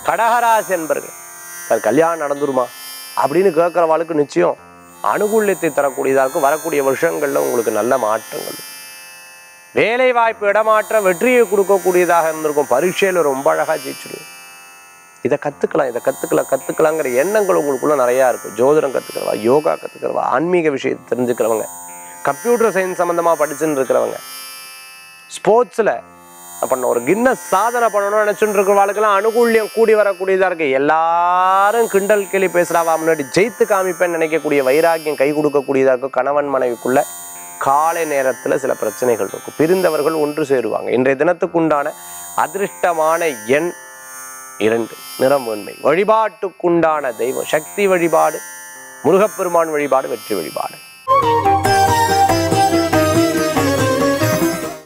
கடகராசி என்பர்கள் சார் கல்யாணம் நடந்துருமா அப்படின்னு கேட்குறவாளுக்கு நிச்சயம் அனுகூல்யத்தை தரக்கூடியதாக இருக்கும் வரக்கூடிய வருஷங்களில் உங்களுக்கு நல்ல மாற்றங்கள் வேலை வாய்ப்பு இடமாற்றம் வெற்றியை கொடுக்கக்கூடியதாக இருந்திருக்கும் பரீட்சையில் ரொம்ப அழகாக ஜெயிச்சிடுவோம் இதை கற்றுக்கலாம் இதை கற்றுக்கலாம் கற்றுக்கலாங்கிற எண்ணங்கள் உங்களுக்குள்ள நிறையா இருக்கும் ஜோதிடம் கற்றுக்கிறவா யோகா கற்றுக்கிறவா ஆன்மீக விஷயத்தை தெரிஞ்சுக்கிறவங்க கம்ப்யூட்டர் சயின்ஸ் சம்மந்தமாக படிச்சுன்னு இருக்கிறவங்க ஸ்போர்ட்ஸில் பண்ண ஒரு கின்னஸ் சாதனை பண்ணணும்னு நினச்சிட்டு இருக்கிறவாளுக்கெல்லாம் அனுகூல்யம் கூடி வரக்கூடியதாக இருக்கு எல்லாரும் கிண்டல் கேலி பேசுகிறாவா முன்னாடி ஜெயித்து காமிப்பேன்னு நினைக்கக்கூடிய வைராக்கியம் கை கொடுக்கக்கூடியதாக இருக்கும் கணவன் மனைவிக்குள்ள காலை நேரத்தில் சில பிரச்சனைகள் இருக்கும் பிரிந்தவர்கள் ஒன்று சேருவாங்க இன்றைய தினத்துக்குண்டான அதிர்ஷ்டமான எண் இரண்டு நிறம் வெண்மை வழிபாட்டுக்குண்டான தெய்வம் சக்தி வழிபாடு முருகப்பெருமான் வழிபாடு வெற்றி வழிபாடு